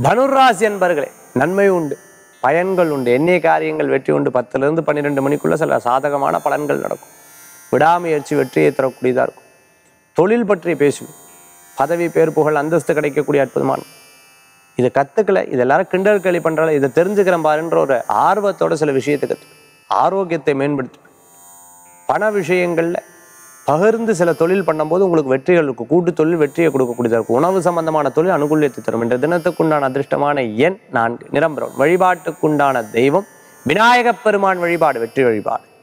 தனுராசி என்பர்களே நன்மை உண்டு பயன்கள் உண்டு எண்ணிய காரியங்கள் வெற்றி உண்டு பத்துலேருந்து பன்னிரெண்டு மணிக்குள்ள சில சாதகமான பலன்கள் நடக்கும் விடாமுயற்சி வெற்றியை தரக்கூடியதாக இருக்கும் தொழில் பற்றி பேசுவோம் பதவி பேர் புகழ் அந்தஸ்து கிடைக்கக்கூடிய அற்புதமான இதை கற்றுக்கல இது எல்லாரும் கிண்டல் கேலி பண்ணுறால இதை தெரிஞ்சுக்கிறேன் பாருன்ற ஒரு ஆர்வத்தோட சில விஷயத்தை கற்று ஆரோக்கியத்தை மேம்படுத்து பண விஷயங்களில் பகிர்ந்து சில தொழில் பண்ணும்போது உங்களுக்கு வெற்றிகள் இருக்கும் கூட்டு தொழில் வெற்றியை கொடுக்கக்கூடியதாக இருக்கும் உணவு சம்பந்தமான தொழில் அனுகூலியத்தை தரும் என்ற தினத்துக்குண்டான அதிர்ஷ்டமான எண் நான்கு நிரம்பரம் வழிபாட்டுக்குண்டான தெய்வம் விநாயகப் பெருமான் வழிபாடு வெற்றி வழிபாடு